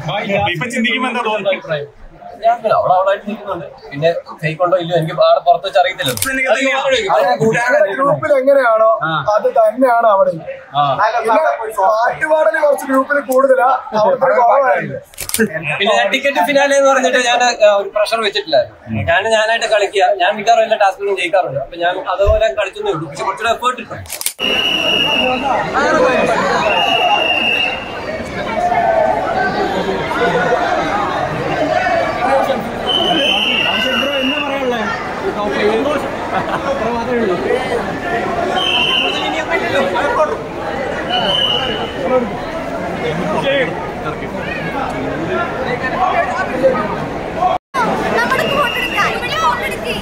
ഇപ്പൊ ചിന്തിക്കുമ്പോ എന്താ തോന്നുന്നത് ഞാൻ പിന്നെ അവിടെ അവളായിട്ട് നിൽക്കുന്നുണ്ട് പിന്നെ ഫേക്ക് ഉണ്ടോ ഇല്ലയോ എനിക്ക് ആടെ പുറത്ത് വെച്ച് അറിയത്തില്ലല്ലോ ഗ്രൂപ്പിൽ എങ്ങനെയാണോ അത് തന്നെയാണ് അവിടെ പിന്നെ പാട്ടുപാടല് കുറച്ച് ഗ്രൂപ്പിൽ കൂടുതലാ അവിടുത്തെ കുറവായിരുന്നു പിന്നെ ഞാൻ ടിക്കറ്റ് ഫിനാലെ എന്ന് പറഞ്ഞിട്ട് ഞാൻ ആ, ഒരു പ്രഷർ വെച്ചിട്ടില്ലായിരുന്നു ഞാൻ ഞാനായിട്ട് കളിക്കുക ഞാൻ മിക്കവാറും എല്ലാ ടാസ്കുകളും ജയിക്കാറുണ്ട് അപ്പൊ ഞാൻ അതുപോലെ കളിച്ചതേ ഉള്ളൂ പക്ഷെ കുറച്ചുകൂടെ എഫേർട്ട് ഇട്ടു നമ്മുടെ ഫോട്ടെടുക്കാം ഇവിടെ ഫോട്ടെടുക്കേ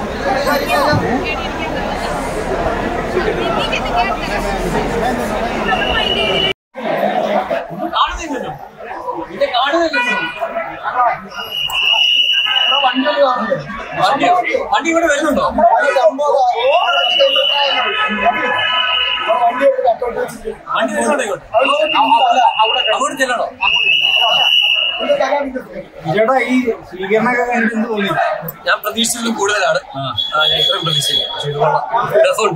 കാണുന്നില്ലല്ലോ ഇത് കാണുന്നില്ലല്ലോ വണ്ടി വണ്ടി ഇവിടെ വരുന്നുണ്ടോ വണ്ടി വരുന്നുണ്ടോ ഇങ്ങോട്ട് അങ്ങോട്ട് ചെല്ലണോ ചേട്ടാ ഈ സ്വീകരണമൊക്കെ കഴിഞ്ഞിട്ട് എന്ത് തോന്നി ഞാൻ പ്രതീക്ഷിച്ചതിലും കൂടുതലാണ് ആ, ഞാൻ ഇത്രയും പ്രതീക്ഷിച്ചില്ല പക്ഷെ ഇത് കൊള്ളാം രസമുണ്ട്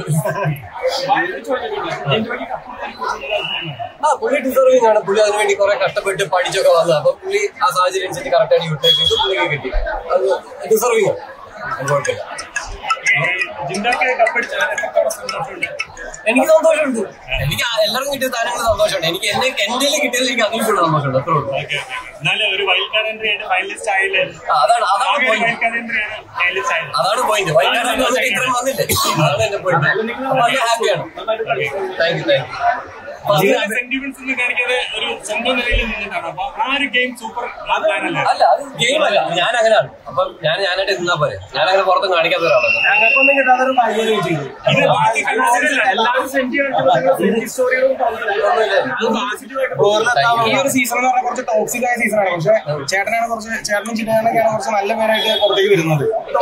ആ പുള്ളി ഡിസർവിംഗ് ആണ് പുള്ളി അതിനുവേണ്ടി കുറെ കഷ്ടപ്പെട്ട് പഠിച്ചൊക്കെ വന്നത് അപ്പൊ പുള്ളി ആ സാഹചര്യം അനുസരിച്ച് കറക്റ്റായിട്ട് യൂട്ടിലൈസ് ചെയ്ത് പുള്ളിക്ക് കിട്ടി അത് ഡിസർവിംഗ് ആണ് അത് കുഴപ്പമില്ല ജിന്ദാക്ക് കപ്പടിച്ച എത്രത്തോളം സന്തോഷമുണ്ട് എനിക്ക് സന്തോഷമുണ്ട് എനിക്ക് ആ എല്ലാവർക്കും കിട്ടിയ താരങ്ങൾ സന്തോഷമുണ്ട് എനിക്ക് എന്നെ എന്റെ കിട്ടിയതിൽ എനിക്ക് അതിൽ കൂടുതൽ സന്തോഷമുണ്ട് അത്രേ ഉള്ളൂ ഓക്കെ എന്നാലും ഒരു വൈൽഡ് കാർഡ് എൻട്രി ആയിട്ട് ഫൈനലിസ്റ്റ് ആയില്ലേ ആ, അതാണ് അതാണ് ആകെ പോയിന്റ് വൈൽഡ് കാർഡ് എൻട്രി ആണ് ഫൈനലിസ്റ്റ് ആയത് അതാണ് പോയിന്റ് വൈകാതെ ഇത്രയും വന്നില്ലേ അതാണ് എന്റെ പോയിന്റ് അപ്പൊ അത് ഹാപ്പിയാണ് thank you thank you sentiments എന്ന് കാണിക്കാതെ ഒരു സ്വന്തം നിലയിൽ നിന്നിട്ടാണ് അപ്പൊ ആ ഒരു ഗെയിം സൂപ്പർ പ്ലാനല്ലേ അല്ല അത് ഗെയിം അല്ല ഞാൻ അങ്ങനെയാണ് അപ്പൊ ഞാൻ ഞാനായിട്ട് നിന്നാ പോരെ ഞാൻ അങ്ങനെ പുറത്തും കാണിക്കാത്ത ഒരാളാണ് ഞങ്ങൾക്കൊന്നും കിട്ടാത്തൊരു ഭാഗ്യം ചെയ്തു ഇത് ബാക്കി കളിച്ചിട്ടില്ല എല്ലാവരും ഈ ഒരു സീസൺ എന്ന് പറഞ്ഞാൽ കുറച്ച് ടോക്സിക് ആയ സീസണാണ് പക്ഷെ ചേട്ടനാണ് കുറച്ച് ചേട്ടനും ചിന്നയാണൊക്കെയാണ് കുറച്ച് നല്ല പേരായിട്ട് പുറത്തേക്ക് വരുന്നത്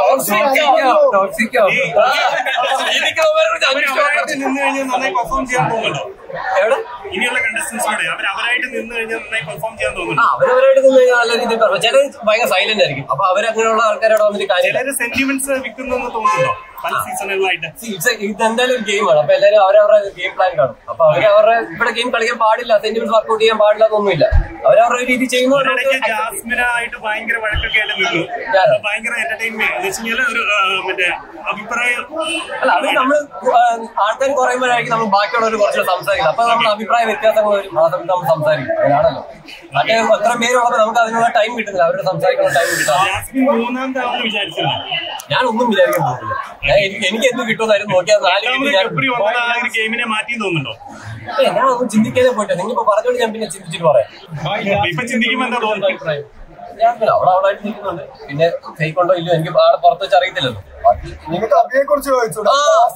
അവരായിട്ട് നിന്ന് കഴിഞ്ഞാൽ നന്നായി പെർഫോം ചെയ്യാൻ തോന്നുന്നുണ്ടോ എവിടെ ഇനിയുള്ള കണ്ടസ്റ്റൻസിനോട് അവർ അവരായിട്ട് നിന്ന് കഴിഞ്ഞാൽ നന്നായി പെർഫോം ചെയ്യാൻ ആ തോന്നുന്നുണ്ടോ അവരവരായിട്ട് നിന്ന് കഴിഞ്ഞാൽ നല്ല രീതിയിൽ പറഞ്ഞു ചിലർ ഭയങ്കര സൈലന്റ് ആയിരിക്കും അപ്പൊ അവരങ്ങനെയുള്ള ആൾക്കാരോട് വന്നിട്ട് കാര്യമില്ല ചിലര് സെന്റിമെന്റ്സ് വിൽക്കുന്നു തോന്നുന്നുണ്ടോ പല സീസണുകളായിട്ട് See, it's a- ഇത് എന്തായാലും ഒരു ഗെയിമാണ് അപ്പൊ എല്ലാവരും അവരവരുടെ ഗെയിം പ്ലാൻ കാണും അപ്പൊ അവര് അവരുടെ ഇവിടെ ഗെയിം കളിക്കാൻ പാടില്ല സെന്റിമെന്റ് വർക്ക്ഔട്ട് ചെയ്യാൻ പാടില്ല എന്നൊന്നുമില്ല അവരവരുടെ രീതി ഒരിടയ്ക്ക് ചെയ്യുന്ന ജാസ്മിനായിട്ട് ഭയങ്കര വഴക്കൊക്കെ ആയിട്ട് നിന്നു ആരാ? ഭയങ്കര എന്റർടൈൻമെന്റ് എന്ന് വെച്ച് കഴിഞ്ഞാൽ ഒരു ആ, മറ്റേ അഭിപ്രായം അല്ല അത് നമ്മൾ ആൾക്കാർ കുറയുമ്പോഴായിരിക്കും നമ്മൾ ബാക്കിയുള്ളവർ കുറച്ചുകൂടെ സംസാരിക്കുന്നത് അപ്പൊ നമ്മൾ അഭിപ്രായ വ്യത്യാസങ്ങൾ വരും ആ സമയത്ത് നമ്മൾ സംസാരിക്കും അങ്ങനെയാണല്ലോ മറ്റേ എത്ര പേരുള്ളപ്പോൾ നമുക്ക് അതിനുള്ള ടൈം കിട്ടുന്നില്ല അവരോട് സംസാരിക്കുന്ന ടൈം കിട്ടാം ജാസ്മിൻ മൂന്നാം തവണ വിചാരിച്ചില്ല ഞാൻ ഒന്നും വിചാരിക്കാൻ പോകുന്നില്ല ഞാൻ എനിക്ക് എനിക്ക് എന്ത് കിട്ടുമെന്നായിരുന്നു നോക്കിയാൽ നാല് രണ്ടാമത് മിനിറ്റ് ഞാൻ ഗബ്രി വന്നത് ആ ഒരു ഗെയിമിനെ മാറ്റി തോന്നുന്നുണ്ടോ ഏയ്, ഞാൻ ഒന്നും ചിന്തിക്കാതെ പോയിട്ട് നിങ്ങളിപ്പോ പറഞ്ഞോണ്ട് ഞാൻ പിന്നെ ചിന്തിച്ചിട്ട് പറയാം ഇപ്പൊ ചിന്തിക്കുമ്പോ എന്താ തോന്നുന്നത് ഞാൻ പിന്നെ അവിടെ അവളായിട്ട് നിൽക്കുന്നുണ്ട് പിന്നെ ഫേക്ക് ഉണ്ടോ ഇല്ലയോ എനിക്ക് ആടെ പുറത്ത് വെച്ച് അറിയത്തില്ലല്ലോ ബാക്കി നിങ്ങൾക്ക് അഭിയെ കുറിച്ച് ചോദിച്ചൂടാ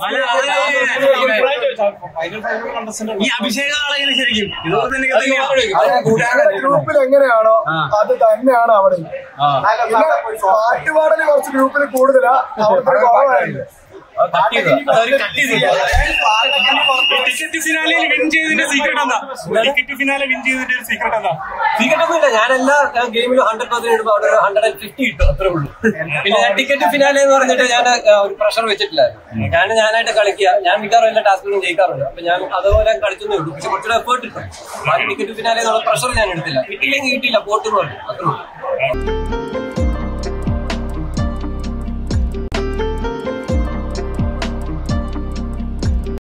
ഈ അഭിഷേക ആളെങ്ങനെ ശരിക്കും ഇതുപോലെ തന്നെ അത് ഞാൻ ചോദിക്കും. ഗ്രൂപ്പിൽ എങ്ങനെയാണോ അത് തന്നെയാണ് അവിടെ പിന്നെ പാട്ടുപാടല് കുറച്ച് ഗ്രൂപ്പിൽ കൂടുതലാ അവിടുത്തെ കുറവായിരുന്നു അത് cut ചെയ്തതാ. അതൊരു cut ചെയ്തില്ല. ടിക്കറ്റ് ഫിനാലയിൽ വിൻ ചെയ്തതിന്റെ സീക്രട്ട് എന്താ ടിക്കറ്റ് ഫിനാലെ വിൻ ചെയ്തതിന്റെ ഒരു സീക്രട്ട് എന്താ Secret ഒന്നുമില്ല ഞാൻ എല്ലാ ഗെയിമിലും ഹൺഡ്രഡ് പെർസെന്റ് ഇടുമ്പോൾ അവിടെ ഒരു ഹൺഡ്രഡ് ആൻഡ് ഫിഫ്റ്റി കിട്ടും അത്രേ ഉള്ളൂ പിന്നെ ഞാൻ ടിക്കറ്റ് ഫിനാലെ എന്ന് പറഞ്ഞിട്ട് ഞാൻ ആ, ഒരു പ്രഷർ വെച്ചിട്ടില്ലായിരുന്നു ഞാൻ ഞാനായിട്ട് കളിക്കുക ഞാൻ മിക്കവാറും എല്ലാ ടാസ്കുകളും ജയിക്കാറുണ്ട് അപ്പൊ ഞാൻ അതുപോലെ കളിച്ചതേ ഉള്ളൂ പക്ഷെ കുറച്ചുകൂടെ എഫേർട്ട് ഇട്ടു ബാക്കി ടിക്കറ്റ് ഫിനാലെ എന്നുള്ള പ്രഷർ ഞാൻ എടുത്തില്ല കിട്ടിയില്ലെങ്കിൽ കിട്ടിയില്ല പോട്ടെന്ന് പറഞ്ഞു അത്രേ ഉള്ളൂ